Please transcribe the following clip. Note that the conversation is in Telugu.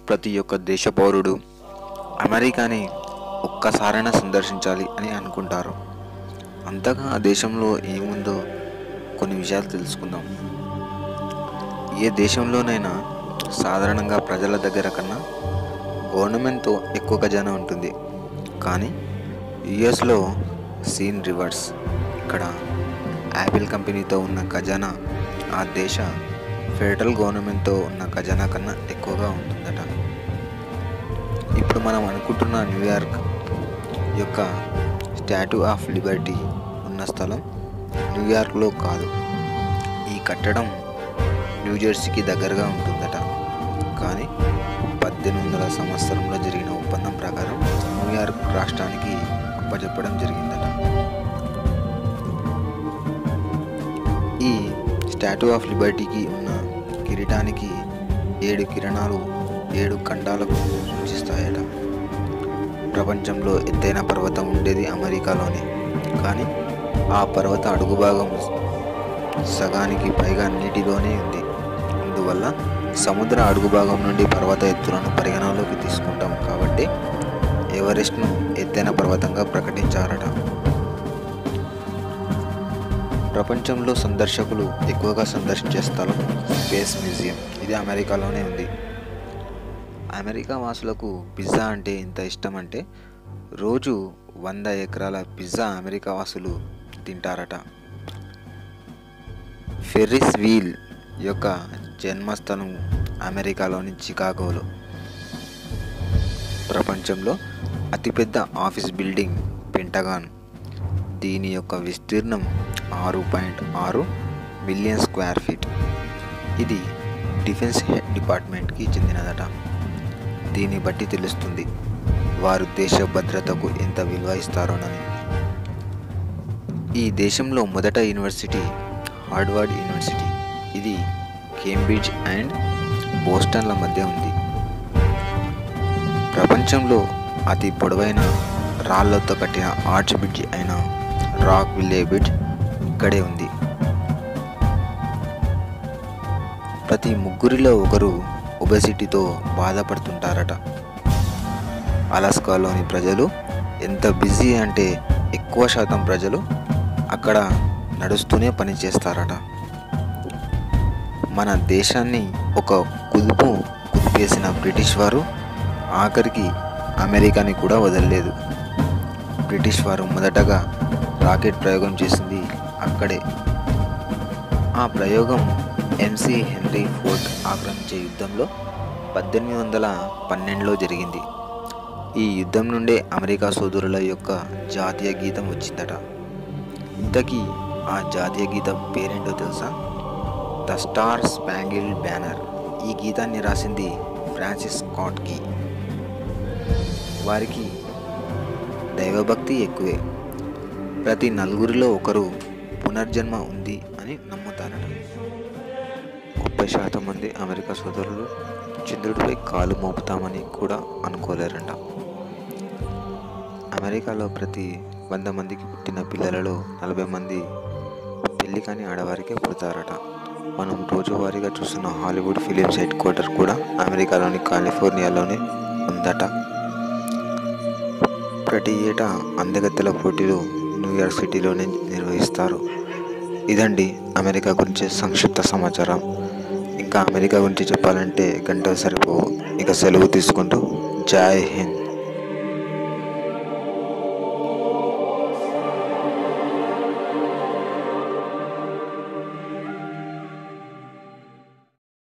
ప్రతి ఒక్క దేశ పౌరుడు అమెరికాని ఒక్కసారైనా సందర్శించాలి అని అనుకుంటారు అంతగా ఆ దేశంలో ఏముందో కొన్ని విషయాలు తెలుసుకుందాం ఏ దేశంలోనైనా సాధారణంగా ప్రజల దగ్గర కన్నా గవర్నమెంట్తో ఎక్కువ ఖజానా ఉంటుంది కానీ యుఎస్లో సీన్ రివర్స్ ఇక్కడ యాపిల్ కంపెనీతో ఉన్న ఖజానా ఆ దేశ ఫెడరల్ గవర్నమెంట్తో ఉన్న ఖజానా కన్నా ఎక్కువగా ఉంటుందట ఇప్పుడు మనం అనుకుంటున్న న్యూయార్క్ యొక్క స్టాట్యూ ఆఫ్ లిబర్టీ ఉన్న స్థలం న్యూయార్క్లో కాదు ఈ కట్టడం న్యూజెర్సీకి దగ్గరగా ఉంటుందట కానీ పద్దెనిమిది వందల సంవత్సరంలో జరిగిన ఒప్పందం ప్రకారం న్యూయార్క్ రాష్ట్రానికి అప్పచెప్పడం జరిగిందట ఈ స్టాట్యూ ఆఫ్ లిబర్టీకి ఉన్న కిరీటానికి ఏడు కిరణాలు ఏడు ఖండాలకు సూచిస్తాయట ప్రపంచంలో ఎత్తైన పర్వతం ఉండేది అమెరికాలోనే కానీ ఆ పర్వత అడుగు భాగం సగానికి పైగా నీటిలోనే ఉంది అందువల్ల సముద్ర అడుగు భాగం నుండి పర్వత ఎత్తులను పరిగణలోకి తీసుకుంటాం కాబట్టి ఎవరెస్ట్ను ఎత్తైన పర్వతంగా ప్రకటించారట ప్రపంచంలో సందర్శకులు ఎక్కువగా సందర్శించే స్థలం స్పేస్ మ్యూజియం ఇది అమెరికాలోనే ఉంది అమెరికా వాసులకు పిజ్జా అంటే ఎంత ఇష్టం అంటే రోజు వంద ఎకరాల పిజ్జా అమెరికా వాసులు తింటారట ఫెర్రిస్ వీల్ యొక్క జన్మస్థలం అమెరికాలోని చికాగోలో ప్రపంచంలో అతిపెద్ద ఆఫీస్ బిల్డింగ్ పెంటగాన్ దీని యొక్క విస్తీర్ణం ఆరు పాయింట్ ఆరు మిలియన్ స్క్వేర్ ఫీట్ ఇది డిఫెన్స్ హెడ్ డిపార్ట్మెంట్కి చెందినదట దీన్ని బట్టి తెలుస్తుంది వారు దేశ భద్రతకు ఎంత విలువ ఇస్తారోనని ఈ దేశంలో మొదట యూనివర్సిటీ హార్డ్వర్డ్ యూనివర్సిటీ ఇది కేంబ్రిడ్జ్ అండ్ బోస్టన్ల మధ్య ఉంది ప్రపంచంలో అతి పొడవైన రాళ్లతో కట్టిన ఆర్చ్ బ్రిడ్జ్ అయిన రాక్ విల్లే బ్రిడ్జ్ ఇక్కడే ఉంది ప్రతి ముగ్గురిలో ఒకరు ఒబెసిటీతో బాధపడుతుంటారట అలాస్కాలోని ప్రజలు ఎంత బిజీ అంటే ఎక్కువ శాతం ప్రజలు అక్కడ నడుస్తూనే పని చేస్తారట మన దేశాన్ని ఒక కుదుపు కుదిపేసిన బ్రిటిష్ వారు ఆఖరికి అమెరికాని కూడా వదలలేదు బ్రిటిష్ వారు మొదటగా రాకెట్ ప్రయోగం చేసింది అక్కడే ఆ ప్రయోగం ఎంసి హెన్రీ ఫోర్ట్ ఆక్రమించే యుద్ధంలో పద్దెనిమిది వందల పన్నెండులో జరిగింది ఈ యుద్ధం నుండే అమెరికా సోదరుల యొక్క జాతీయ గీతం వచ్చిందట ఇంతకీ ఆ జాతీయ గీతం పేరేంటో తెలుసా ద స్టార్ స్పాంగిల్ బ్యానర్ ఈ గీతాన్ని రాసింది ఫ్రాన్సిస్ స్కాట్కి వారికి దైవభక్తి ఎక్కువే ప్రతి నలుగురిలో ఒకరు పునర్జన్మ ఉంది అని నమ్ముతారట ముప్పై శాతం మంది అమెరికా సోదరులు చంద్రుడిపై కాలు మోపుతామని కూడా అనుకోలేరంట అమెరికాలో ప్రతి వంద మందికి పుట్టిన పిల్లలలో నలభై మంది పెళ్లి కాని ఆడవారికే పుడతారట మనం రోజువారీగా చూస్తున్న హాలీవుడ్ ఫిలిమ్స్ హెడ్ క్వార్టర్ కూడా అమెరికాలోని కాలిఫోర్నియాలోనే ఉందట ప్రతి ఏటా అందగత్తెల పోటీలు న్యూయార్క్ సిటీలోనే నిర్వహిస్తారు ఇదండి అమెరికా గురించి సంక్షిప్త సమాచారం ఇంకా అమెరికా గురించి చెప్పాలంటే గంట సరిపోవు ఇక సెలవు తీసుకుంటూ జై హింద్